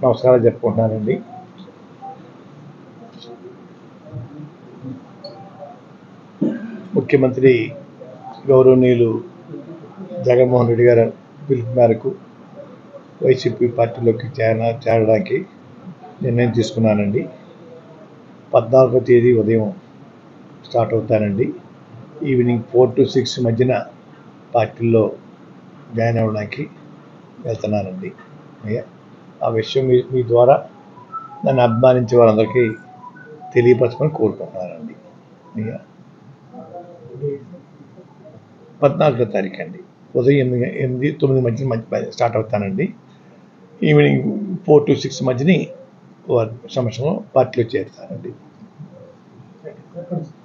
నమస్కారాలు చెప్పుకుంటున్నానండి ముఖ్యమంత్రి గౌరవనీయులు జగన్మోహన్ రెడ్డి గారి పిలుపు మేరకు వైసీపీ పార్టీలోకి చేర చేరడానికి నిర్ణయం తీసుకున్నానండి పద్నాలుగో తేదీ ఉదయం స్టార్ట్ అవుతానండి ఈవినింగ్ ఫోర్ టు సిక్స్ మధ్యన పార్టీలో జాయిన్ అవ్వడానికి వెళ్తున్నానండి అయ్యా ఆ విషయం మీ మీ ద్వారా నన్ను అభిమానించే వారందరికీ తెలియపరచమని కోరుకుంటున్నానండి అయ్యా పద్నాలుగో తారీఖు అండి ఉదయం ఎనిమిది ఎనిమిది తొమ్మిది మధ్య మధ్య స్టార్ట్ అవుతానండి ఈవినింగ్ ఫోర్ టు సిక్స్ మధ్యని వారి సమక్షంలో పార్టీలో చేరుతానండి